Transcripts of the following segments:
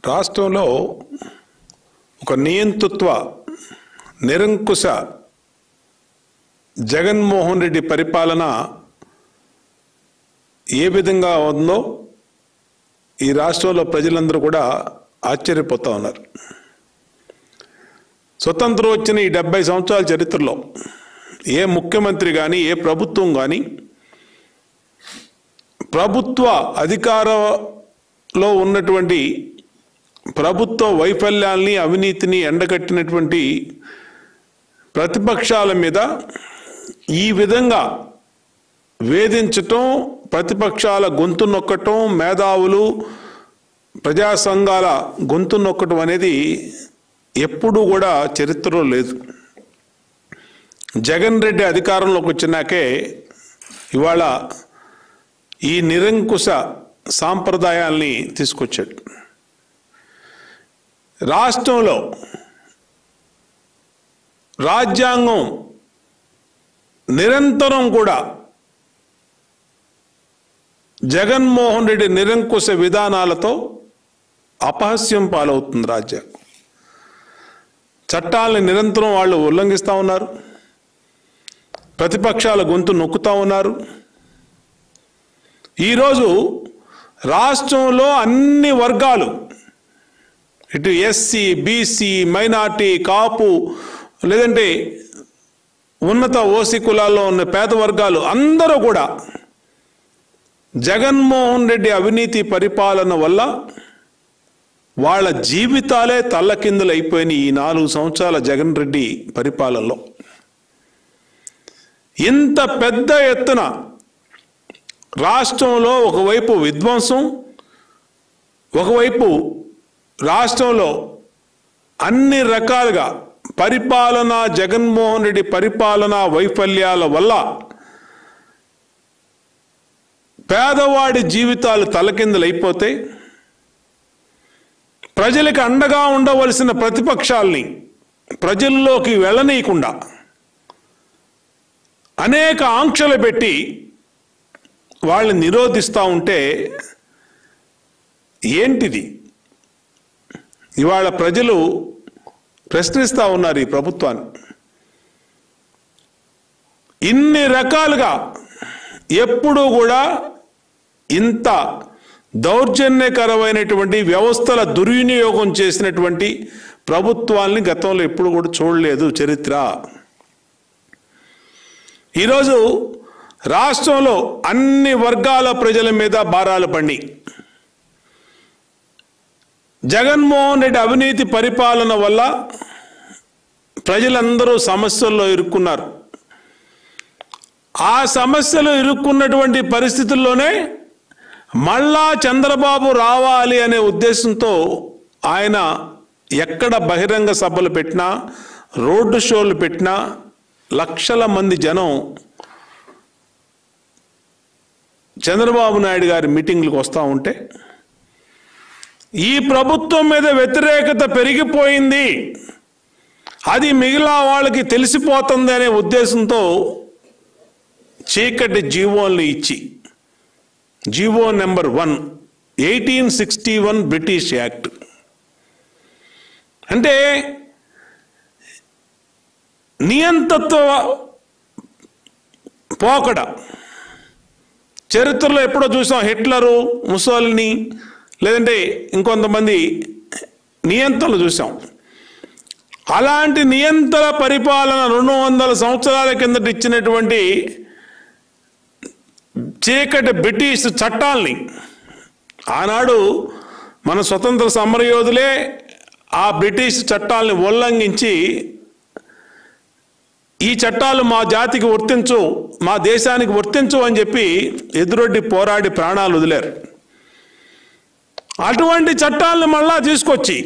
రాష్ట్రంలో ఒక నియంతృత్వ నిరంకుశ జగన్మోహన్ రెడ్డి పరిపాలన ఏ విధంగా ఉందో ఈ రాష్ట్రంలో ప్రజలందరూ కూడా ఆశ్చర్యపోతా ఉన్నారు స్వతంత్రం వచ్చిన ఈ డెబ్బై సంవత్సరాల చరిత్రలో ఏ ముఖ్యమంత్రి కానీ ఏ ప్రభుత్వం కానీ ప్రభుత్వ అధికారంలో ఉన్నటువంటి ప్రభుత్వ వైఫల్యాల్ని అవినీతిని ఎండగట్టినటువంటి ప్రతిపక్షాల మీద ఈ విధంగా వేధించటం ప్రతిపక్షాల గొంతు నొక్కటం మేధావులు ప్రజా సంఘాల గొంతు నొక్కటం అనేది ఎప్పుడూ కూడా చరిత్రలో లేదు జగన్ రెడ్డి అధికారంలోకి వచ్చినాకే ఇవాళ ఈ నిరంకుశ సాంప్రదాయాల్ని తీసుకొచ్చాడు రాష్ట్రంలో రాజ్యాంగం నిరంతరం కూడా జగన్మోహన్ రెడ్డి నిరంకుశ విధానాలతో అపహాస్యం పాలవుతుంది రాజ్యాంగం చట్టాలని నిరంతరం వాళ్ళు ఉల్లంఘిస్తూ ఉన్నారు ప్రతిపక్షాల గొంతు నొక్కుతూ ఉన్నారు ఈరోజు రాష్ట్రంలో అన్ని వర్గాలు ఇటు ఎస్సీ బీసీ మైనార్టీ కాపు లేదంటే ఉన్నత ఓసీ కులాల్లో ఉన్న పేద వర్గాలు అందరూ కూడా జగన్మోహన్ రెడ్డి అవినీతి పరిపాలన వల్ల వాళ్ళ జీవితాలే తల్లకిందులు అయిపోయినాయి ఈ నాలుగు సంవత్సరాల జగన్ రెడ్డి పరిపాలనలో ఇంత పెద్ద ఎత్తున రాష్ట్రంలో ఒకవైపు విధ్వంసం ఒకవైపు రాష్ట్రంలో అన్ని రకాలుగా పరిపాలన జగన్మోహన్ రెడ్డి పరిపాలన వైఫల్యాల వల్ల పేదవాడి జీవితాలు తలకిందులైపోతే ప్రజలకు అండగా ఉండవలసిన ప్రతిపక్షాల్ని ప్రజల్లోకి వెళ్ళనీయకుండా అనేక ఆంక్షలు పెట్టి వాళ్ళని నిరోధిస్తూ ఉంటే ఏంటిది ఇవాళ ప్రజలు ప్రశ్నిస్తూ ఉన్నారు ఈ ప్రభుత్వాన్ని ఇన్ని రకాలుగా ఎప్పుడూ కూడా ఇంత దౌర్జన్యకరమైనటువంటి వ్యవస్థల దుర్వినియోగం చేసినటువంటి ప్రభుత్వాల్ని గతంలో ఎప్పుడు కూడా చూడలేదు చరిత్ర ఈరోజు రాష్ట్రంలో అన్ని వర్గాల ప్రజల మీద భారాలు పండి జగన్మోహన్ రెడ్డి అవినీతి పరిపాలన వల్ల ప్రజలందరూ సమస్యల్లో ఇరుక్కున్నారు ఆ సమస్యలు ఇరుక్కున్నటువంటి పరిస్థితుల్లోనే మళ్ళా చంద్రబాబు రావాలి అనే ఉద్దేశంతో ఆయన ఎక్కడ బహిరంగ సభలు పెట్టినా రోడ్డు షోలు పెట్టినా లక్షల మంది జనం చంద్రబాబు నాయుడు గారి మీటింగ్లకు వస్తూ ఉంటే ఈ ప్రభుత్వం మీద వ్యతిరేకత పెరిగిపోయింది అది మిగిలిన వాళ్ళకి తెలిసిపోతుంది అనే ఉద్దేశంతో చీకటి జీవోల్ని ఇచ్చి GO number one eighteen sixty one British act అంటే నియంతత్వ పోకడ చరిత్రలో ఎప్పుడో చూసాం హిట్లరు ముసోలిని లేదంటే ఇంకొంతమంది నియంత్రణలు చూసాం అలాంటి నియంత్రణ పరిపాలన రెండు వందల సంవత్సరాల కిందట ఇచ్చినటువంటి చీకటి బ్రిటిష్ చట్టాల్ని ఆనాడు మన స్వతంత్ర సమరయోధులే ఆ బ్రిటిష్ చట్టాలని ఉల్లంఘించి ఈ చట్టాలు మా జాతికి వర్తించు మా దేశానికి వర్తించు అని చెప్పి ఎదురొడ్డి పోరాడి ప్రాణాలు వదిలారు అటువంటి చట్టాలను మళ్ళా తీసుకొచ్చి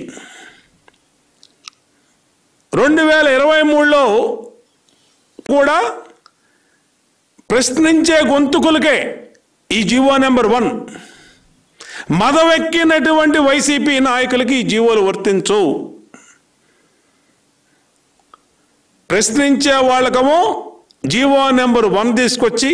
రెండు వేల ఇరవై మూడులో కూడా ప్రశ్నించే గొంతుకులకే ఈ జీవో నెంబర్ వన్ మదవెక్కినటువంటి వైసీపీ నాయకులకి ఈ జీవోలు వర్తించు ప్రశ్నించే వాళ్ళకమో జీవో నెంబర్ వన్ తీసుకొచ్చి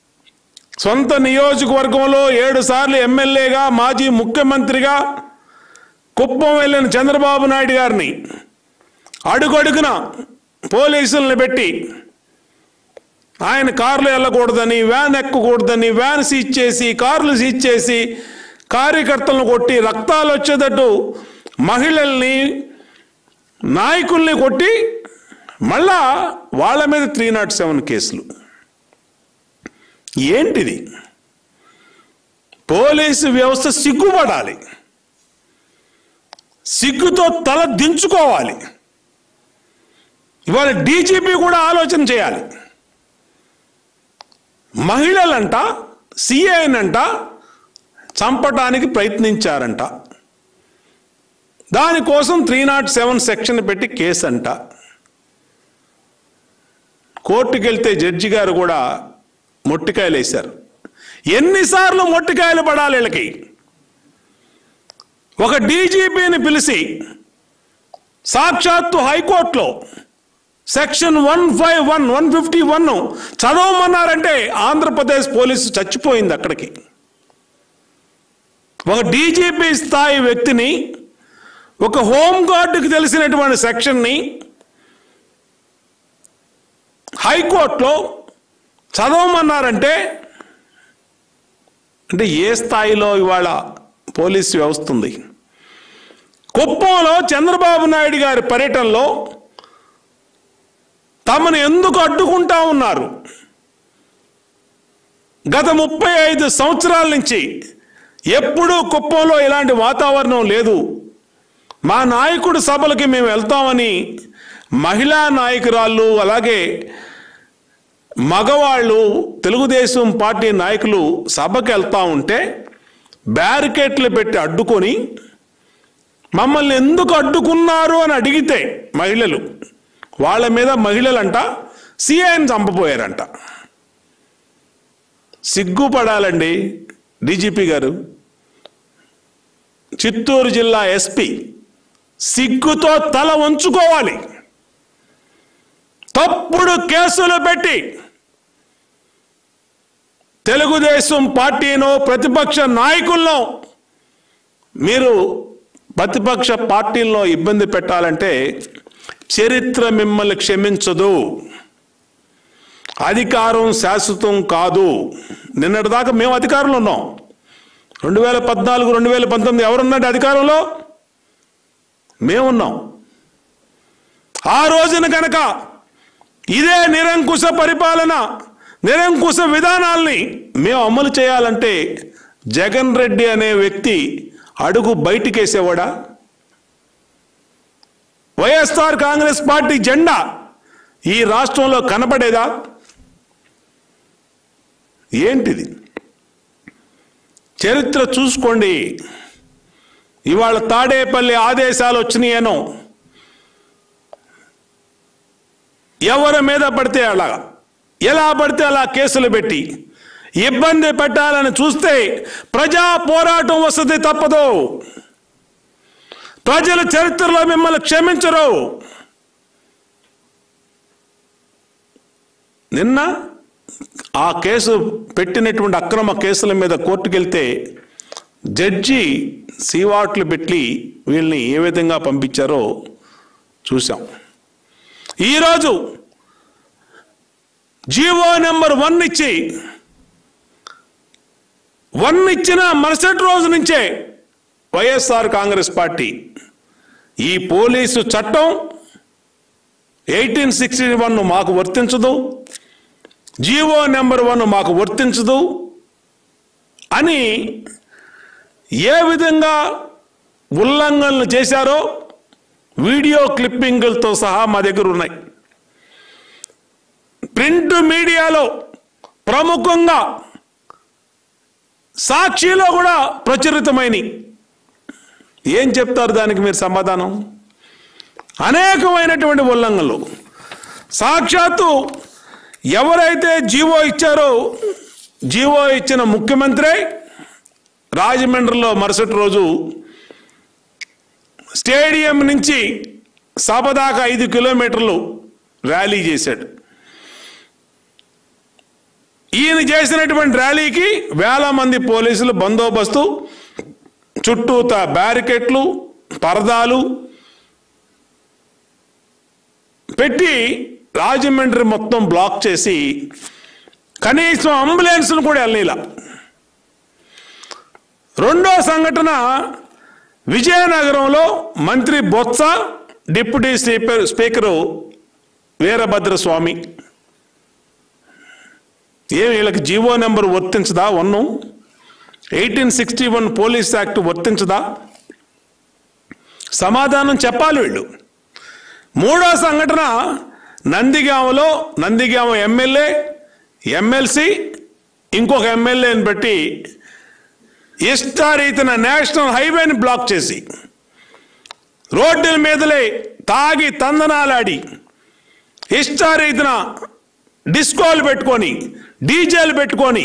సొంత నియోజకవర్గంలో ఏడు సార్లు ఎమ్మెల్యేగా మాజీ ముఖ్యమంత్రిగా కుప్పం వెళ్ళిన చంద్రబాబు నాయుడు గారిని అడుగడుగున పోలీసులను పెట్టి ఆయన కార్లు వెళ్ళకూడదని వ్యాన్ ఎక్కకూడదని వ్యాన్ సీజ్ చేసి కార్లు సీజ్ చేసి కార్యకర్తలను కొట్టి రక్తాలు వచ్చేటట్టు మహిళల్ని నాయకుల్ని కొట్టి మళ్ళా వాళ్ళ మీద త్రీ నాట్ సెవెన్ కేసులు ఏంటిది పోలీసు వ్యవస్థ సిగ్గుపడాలి సిగ్గుతో తల దించుకోవాలి ఇవాళ డీజీపీ కూడా ఆలోచన చేయాలి మహిళలంట సిఐనంట చంపటానికి ప్రయత్నించారంట దానికోసం త్రీ నాట్ సెవెన్ సెక్షన్ పెట్టి కేసు అంట కోర్టుకు వెళ్తే జడ్జి గారు కూడా మొట్టికాయలు వేశారు ఎన్నిసార్లు మొట్టికాయలు పడాలి వీళ్ళకి ఒక డీజీపీని పిలిచి సాక్షాత్తు హైకోర్టులో section one five one one fifty one చదవమన్నారంటే ఆంధ్రప్రదేశ్ పోలీసు చచ్చిపోయింది అక్కడికి ఒక డీజీపీ స్థాయి వ్యక్తిని ఒక హోంగార్డుకి తెలిసినటువంటి సెక్షన్ని హైకోర్టులో చదవమన్నారంటే అంటే ఏ స్థాయిలో ఇవాళ పోలీసు వ్యవస్థ ఉంది కుప్పంలో చంద్రబాబు నాయుడు గారి పర్యటనలో తమను ఎందుకు అడ్డుకుంటా ఉన్నారు గత ముప్పై ఐదు సంవత్సరాల నుంచి ఎప్పుడూ కుప్పంలో ఇలాంటి వాతావరణం లేదు మా నాయకుడు సభలకి మేము వెళ్తామని మహిళా నాయకురాళ్ళు అలాగే మగవాళ్ళు తెలుగుదేశం పార్టీ నాయకులు సభకి వెళ్తా ఉంటే బ్యారికేట్లు పెట్టి అడ్డుకొని మమ్మల్ని ఎందుకు అడ్డుకున్నారు అని అడిగితే మహిళలు వాళ్ళ మీద మహిళలంట సిఐని చంపపోయారంట సిగ్గుపడాలండి డీజీపీ గారు చిత్తూరు జిల్లా ఎస్పీ సిగ్గుతో తల వంచుకోవాలి తప్పుడు కేసులు పెట్టి తెలుగుదేశం పార్టీనో ప్రతిపక్ష నాయకుల్లో మీరు ప్రతిపక్ష పార్టీల్లో ఇబ్బంది పెట్టాలంటే చరిత్ర మిమ్మల్ని క్షమించదు అధికారం శాశ్వతం కాదు నిన్నటిదాకా మేము అధికారంలో ఉన్నాం రెండు వేల పద్నాలుగు రెండు వేల పంతొమ్మిది ఎవరున్నాడు అధికారంలో మేమున్నాం ఆ రోజున కనుక ఇదే నిరంకుశ పరిపాలన నిరంకుశ విధానాల్ని మేము అమలు చేయాలంటే జగన్ రెడ్డి అనే వ్యక్తి అడుగు బయటికేసేవాడా వైఎస్ఆర్ కాంగ్రెస్ పార్టీ జెండా ఈ రాష్ట్రంలో కనపడేదా ఏంటిది చరిత్ర చూసుకోండి ఇవాళ తాడేపల్లి ఆదేశాలు వచ్చినాయనో ఎవరి మీద పడితే అలా ఎలా పడితే అలా కేసులు పెట్టి ఇబ్బంది పెట్టాలని చూస్తే ప్రజా పోరాటం వస్తుంది తప్పదు ప్రజల చరిత్రలో మిమ్మల్ని క్షమించరు నిన్న ఆ కేసు పెట్టినటువంటి అక్రమ కేసుల మీద కోర్టుకెళ్తే జడ్జి సీవాట్లు పెట్టి వీళ్ళని ఏ విధంగా పంపించారో చూసాం ఈరోజు జీవో నెంబర్ వన్ ఇచ్చి వన్ ఇచ్చిన మరుసటి రోజు నుంచే వైఎస్ఆర్ కాంగ్రెస్ పార్టీ ఈ పోలీసు చట్టం ఎయిటీన్ సిక్స్టీ వన్ మాకు వర్తించదు జీవో నెంబర్ వన్ మాకు వర్తించదు అని ఏ విధంగా ఉల్లంఘనలు చేశారో వీడియో క్లిప్పింగులతో సహా మా దగ్గర ఉన్నాయి ప్రింట్ మీడియాలో ప్రముఖంగా సాక్షిలో కూడా ప్రచురితమైనవి ఏం చెప్తారు దానికి మీరు సమాధానం అనేకమైనటువంటి ఉల్లంఘనలు సాక్షాత్తు ఎవరైతే జీవో ఇచ్చారో జీవో ఇచ్చిన ముఖ్యమంత్రి రాజమండ్రిలో మరుసటి రోజు స్టేడియం నుంచి సభ దాకా ఐదు కిలోమీటర్లు ర్యాలీ చేశాడు ఈయన చేసినటువంటి ర్యాలీకి వేల మంది పోలీసులు బందోబస్తు చుట్టూత బ్యారికెట్లు పరదాలు పెట్టి రాజమండ్రి మొత్తం బ్లాక్ చేసి కనీసం అంబులెన్స్ను కూడా వెళ్ళనీలా రెండో సంఘటన విజయనగరంలో మంత్రి Botsa deputy speaker speaker Veerabhadraswamy ఏం వీళ్ళకి జీవో నెంబర్ వర్తించదా one eighteen sixty one police act వర్తించదా సమాధానం చెప్పాలి వీళ్ళు మూడో సంఘటన నందిగామలో నందిగామ ఎమ్మెల్యే ఎమ్మెల్సీ ఇంకొక ఎమ్మెల్యేని బట్టి ఇష్టారీతిన నేషనల్ హైవేని బ్లాక్ చేసి రోడ్డుల మీదలే తాగి తందనాలాడి ఇష్టారీతిన డిస్కోలు పెట్టుకొని డీజేలు పెట్టుకొని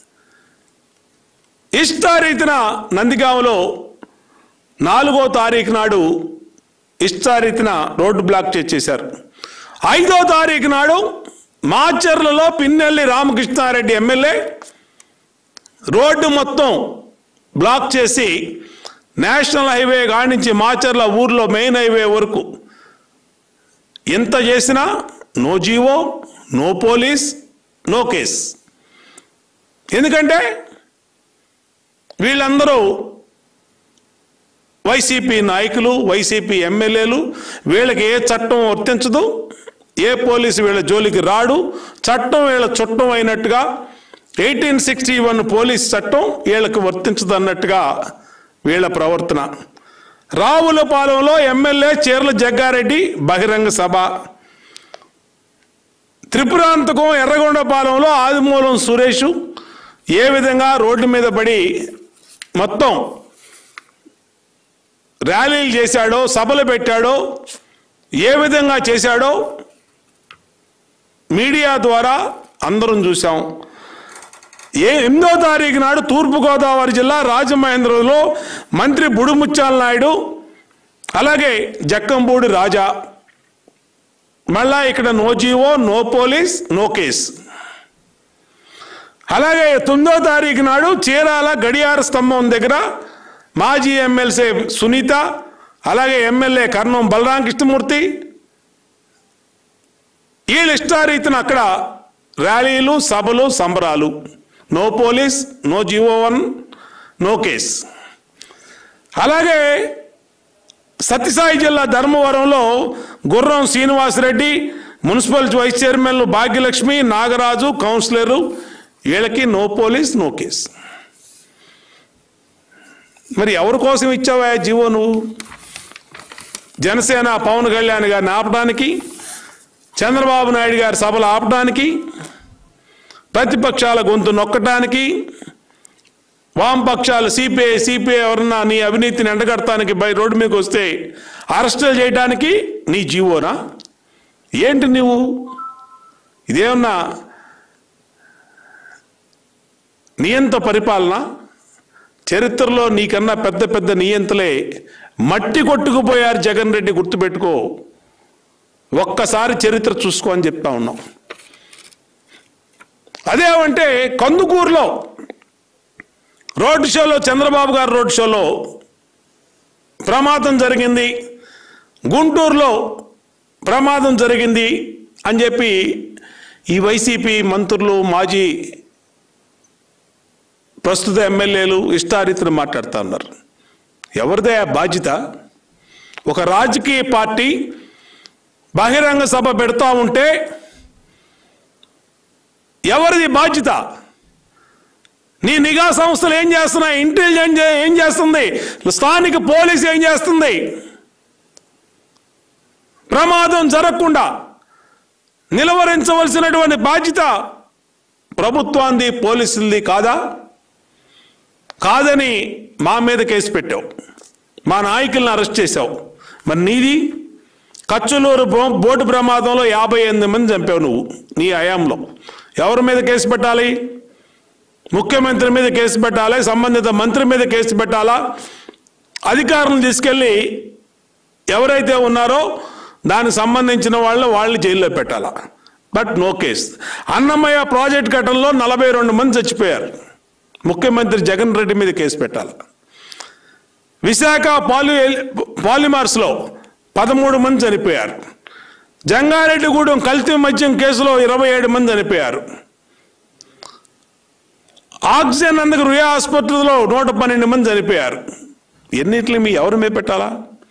ఇష్టారీతిన నందిగామలో నాలుగో తారీఖు నాడు ఇష్టారీతిన రోడ్డు బ్లాక్ చేసేశారు ఐదో తారీఖు నాడు మాచర్లలో పిన్నెల్లి రామకృష్ణారెడ్డి ఎమ్మెల్యే రోడ్డు మొత్తం బ్లాక్ చేసి నేషనల్ హైవే కానించి మాచర్ల ఊర్లో మెయిన్ హైవే వరకు ఎంత చేసినా no GO no police no case ఎందుకంటే వీళ్ళందరూ వైసీపీ నాయకులు వైసీపీ ఎమ్మెల్యేలు వీళ్ళకి ఏ చట్టం వర్తించదు ఏ పోలీసు వీళ్ళ జోలికి రాడు చట్టం వీళ్ళ చుట్టం అయినట్టుగా ఎయిటీన్ సిక్స్టీ వన్ పోలీస్ చట్టం వీళ్ళకి వర్తించదు అన్నట్టుగా వీళ్ళ ప్రవర్తన రావులపాలెంలో ఎమ్మెల్యే చీర్ల జగ్గారెడ్డి బహిరంగ సభ త్రిపురాంతకం ఎర్రగొండపాలెంలో ఆదిమూలం సురేష్ ఏ విధంగా రోడ్డు మీద పడి మొత్తం ర్యాలీలు చేశాడో సభలు పెట్టాడో ఏ విధంగా చేశాడో మీడియా ద్వారా అందరం చూసాం ఏ ఎనిమిదో తారీఖు నాడు తూర్పుగోదావరి జిల్లా రాజమహేంద్రలో మంత్రి బుడుముచ్చాల నాయుడు అలాగే జక్కంబూడి రాజా మళ్ళా ఇక్కడ no GO no police no case అలాగే తొమ్మిదో తారీఖు నాడు చీరాల గడియార స్తంభం దగ్గర మాజీ ఎమ్మెల్సీ సునీత అలాగే ఎమ్మెల్యే కర్ణం బలరాం కృష్ణమూర్తి వీళ్ళు ఇష్టారీతిన అక్కడ ర్యాలీలు సభలు సంబరాలు no police no GO one no case అలాగే సత్యసాయి జిల్లా ధర్మవరంలో గుర్రం శ్రీనివాసరెడ్డి మున్సిపల్ వైస్ చైర్మన్లు భాగ్యలక్ష్మి నాగరాజు కౌన్సిలరు వీళ్ళకి నో పోలీస్ నో కేస్ మరి ఎవరి కోసం ఇచ్చావా జీవో నువ్వు జనసేన పవన్ కళ్యాణ్ గారిని ఆపడానికి చంద్రబాబు నాయుడు గారి సభలు ఆపడానికి ప్రతిపక్షాల గొంతు నొక్కటానికి వామపక్షాలు సిపిఐ సిపిఐ ఎవరన్నా నీ అవినీతిని ఎండగడటానికి బయట రోడ్డు మీదకి వస్తే అరెస్టులు చేయడానికి నీ జీవోనా ఏంటి నువ్వు ఇదేమన్నా నియంత పరిపాలన చరిత్రలో నీకన్నా పెద్ద పెద్ద నియంతలే మట్టి కొట్టుకుపోయారు జగన్ రెడ్డి గుర్తుపెట్టుకో ఒక్కసారి చరిత్ర చూసుకో అని చెప్తా ఉన్నాం అదేమంటే కందుకూరులో రోడ్ షోలో చంద్రబాబు గారు రోడ్ షోలో ప్రమాదం జరిగింది గుంటూరులో ప్రమాదం జరిగింది అని చెప్పి ఈ వైసీపీ మంత్రులు మాజీ ప్రస్తుత ఎమ్మెల్యేలు ఇష్టారీతిని మాట్లాడుతూ ఉన్నారు ఎవరిదే ఆ బాధ్యత ఒక రాజకీయ పార్టీ బహిరంగ సభ పెడతా ఉంటే ఎవరిది బాధ్యత నీ నిఘా సంస్థలు ఏం చేస్తున్నాయి ఇంటెలిజెన్స్ ఏం చేస్తుంది స్థానిక పోలీస్ ఏం చేస్తుంది ప్రమాదం జరగకుండా నిలవరించవలసినటువంటి బాధ్యత ప్రభుత్వాన్ని పోలీసులది కాదా కాదని మా మీద కేసు పెట్టావు మా నాయకుల్ని అరెస్ట్ చేశావు మరి నీది కచ్చులూరు బో- బోటు ప్రమాదంలో యాభై ఎనిమిది మంది చంపావు నువ్వు నీ హయాంలో ఎవరి మీద కేసు పెట్టాలి ముఖ్యమంత్రి మీద కేసు పెట్టాలి సంబంధిత మంత్రి మీద కేసు పెట్టాలా అధికారులను తీసుకెళ్ళి ఎవరైతే ఉన్నారో దానికి సంబంధించిన వాళ్ళు వాళ్ళని జైల్లో పెట్టాలా but no case Annamayya project ఘటనలో నలభై రెండు మంది చచ్చిపోయారు ముఖ్యమంత్రి జగన్ రెడ్డి మీద కేసు పెట్టాలి విశాఖ పాలు పాలిమార్స్లో పదమూడు మంది చనిపోయారు జంగారెడ్డిగూడెం కల్తీ మద్యం కేసులో ఇరవై ఏడు మంది చనిపోయారు ఆక్సిజన్ అందుకు రుయా ఆసుపత్రిలో నూట పన్నెండు మంది చనిపోయారు ఎన్నిటిని మీ ఎవరి మీద పెట్టాలా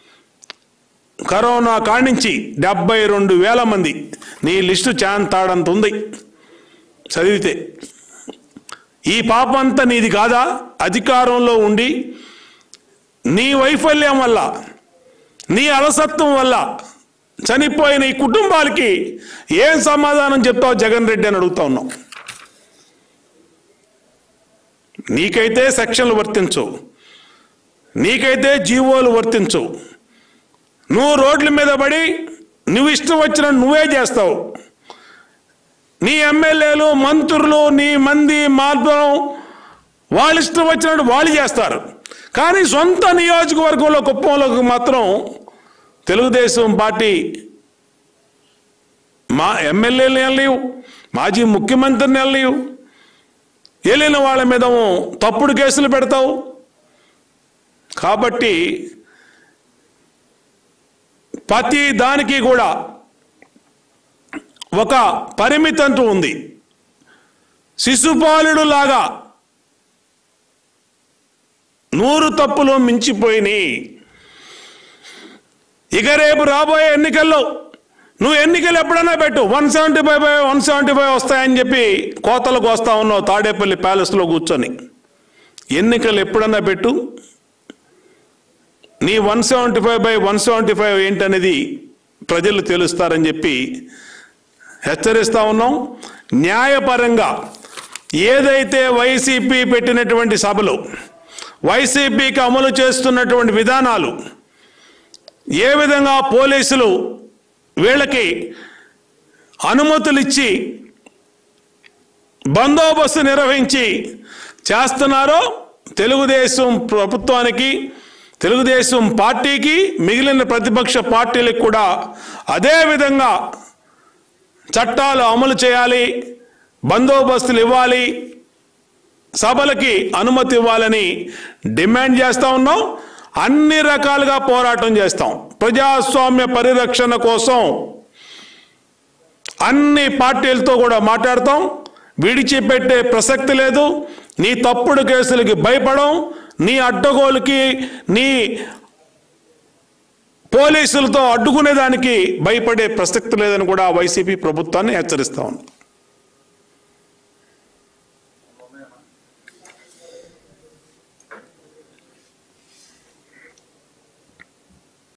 కరోనా కాడించి డెబ్బై రెండు వేల మంది నీ లిస్టు చాంతాడంత ఉంది చదివితే ఈ పాపంతా నీది కాదా అధికారంలో ఉండి నీ వైఫల్యం వల్ల నీ అలసత్వం వల్ల చనిపోయిన ఈ కుటుంబాలకి ఏం సమాధానం చెప్తావు జగన్ రెడ్డి అని అడుగుతా ఉన్నాం నీకైతే సెక్షన్లు వర్తించవు నీకైతే జీవోలు వర్తించవు నువ్వు రోడ్ల మీద పడి నువ్వు ఇష్టం వచ్చిన నువ్వే చేస్తావు నీ ఎమ్మెల్యేలు మంత్రులు నీ మంది మార్గం వాళ్ళు ఇష్టం వచ్చినట్టు వాళ్ళు చేస్తారు కానీ సొంత నియోజకవర్గంలో కుప్పంలోకి మాత్రం తెలుగుదేశం పార్టీ మా ఎమ్మెల్యేలు వెళ్ళలేవు మాజీ ముఖ్యమంత్రిని వెళ్ళలేవు వెళ్ళిన వాళ్ళ మీద తప్పుడు కేసులు పెడతావు కాబట్టి ప్రతి దానికి కూడా ఒక పరిమితి అంటూ ఉంది శిశుపాలుడు లాగా నూరు తప్పులు మించిపోయినాయి ఇక రేపు రాబోయే ఎన్నికల్లో నువ్వు ఎన్నికలు ఎప్పుడైనా పెట్టు one seventy five by one seventy five వస్తాయని చెప్పి కోతలకు వస్తా ఉన్నావు తాడేపల్లి ప్యాలెస్లో కూర్చొని ఎన్నికలు ఎప్పుడన్నా పెట్టు నీ one seventy five by one seventy five ఏంటనేది ప్రజలు తెలుస్తారని చెప్పి హెచ్చరిస్తా ఉన్నాం న్యాయపరంగా ఏదైతే వైసీపీ పెట్టినటువంటి సభలు వైసీపీకి అమలు చేస్తున్నటువంటి విధానాలు ఏ విధంగా పోలీసులు వీళ్ళకి అనుమతులు ఇచ్చి బందోబస్తు నిర్వహించి చేస్తున్నారో తెలుగుదేశం ప్రభుత్వానికి తెలుగుదేశం పార్టీకి మిగిలిన ప్రతిపక్ష పార్టీలకు కూడా అదే విధంగా చట్టాలు అమలు చేయాలి బందోబస్తులు ఇవ్వాలి సభలకి అనుమతి ఇవ్వాలని డిమాండ్ చేస్తా ఉన్నాం అన్ని రకాలుగా పోరాటం చేస్తాం ప్రజాస్వామ్య పరిరక్షణ కోసం అన్ని పార్టీలతో కూడా మాట్లాడతాం విడిచిపెట్టే ప్రసక్తి లేదు నీ తప్పుడు కేసులకి భయపడం నీ అడ్డగోలుకి నీ పోలీసులతో అడ్డుకునేదానికి భయపడే ప్రసక్తి లేదని కూడా వైసీపీ ప్రభుత్వాన్ని హెచ్చరిస్తా ఉంది